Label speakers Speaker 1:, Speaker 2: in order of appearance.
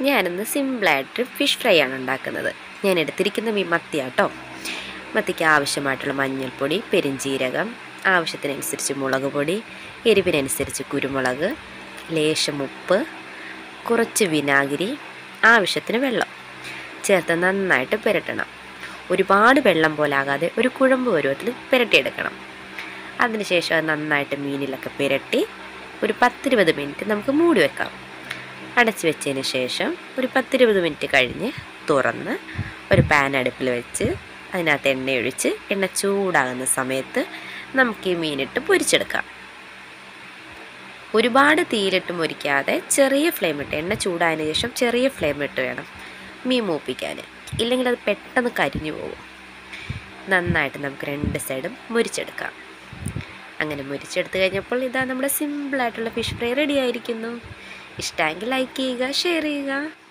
Speaker 1: ഞാനിന്ന് സിമ്പിളായിട്ട് fish fry ആണ് ഉണ്ടാക്കുന്നത് ഞാൻ എടുത്തിരിക്കുന്ന മീൻ മത്തിയാട്ടോ മത്തിക്ക് ആവശ്യമായിട്ടുള്ള മഞ്ഞൾപ്പൊടി പെരിഞ്ചീരകം ആവശ്യത്തിനനുസരിച്ച് മുളക് പൊടി എരിവിനനുസരിച്ച് കുരുമുളക് ലേശം ഉപ്പ് കുറച്ച് വിനാഗിരി ആവശ്യത്തിന് വെള്ളം ചേർത്ത് നന്നായിട്ട് പുരട്ടണം ഒരുപാട് വെള്ളം പോലാകാതെ ഒരു കുഴമ്പ് പരുവത്തിൽ പുരട്ടിയെടുക്കണം അതിനുശേഷം അത് നന്നായിട്ട് മീനിലൊക്കെ പുരട്ടി ഒരു പത്തിരുപത് മിനിറ്റ് നമുക്ക് മൂടി വെക്കാം അടച്ച് വെച്ചതിന് ശേഷം ഒരു പത്തിരുപത് മിനിറ്റ് കഴിഞ്ഞ് തുറന്ന് ഒരു പാൻ അടുപ്പിൽ വെച്ച് അതിനകത്ത് എണ്ണയൊഴിച്ച് എണ്ണ ചൂടാകുന്ന സമയത്ത് നമുക്ക് ഈ മീനിട്ട് പൊരിച്ചെടുക്കാം ഒരുപാട് തീയിലിട്ട് മുരിക്കാതെ ചെറിയ ഫ്ലെയിം ഇട്ട് എണ്ണ ചൂടായതിന് ശേഷം ചെറിയ ഫ്ലെയിം ഇട്ട് വേണം മീൻ മൂപ്പിക്കാൻ ഇല്ലെങ്കിൽ അത് പെട്ടെന്ന് കരിഞ്ഞു പോകും നന്നായിട്ട് നമുക്ക് രണ്ട് സൈഡും മുരിച്ചെടുക്കാം അങ്ങനെ മുരിച്ചെടുത്ത് കഴിഞ്ഞപ്പോൾ ഇതാ നമ്മുടെ സിമ്പിളായിട്ടുള്ള ഫിഷ് ഫ്രൈ റെഡി ആയിരിക്കുന്നു ഇഷ്ടമെങ്കിൽ ലൈക്ക് ചെയ്യുക ഷെയർ ചെയ്യുക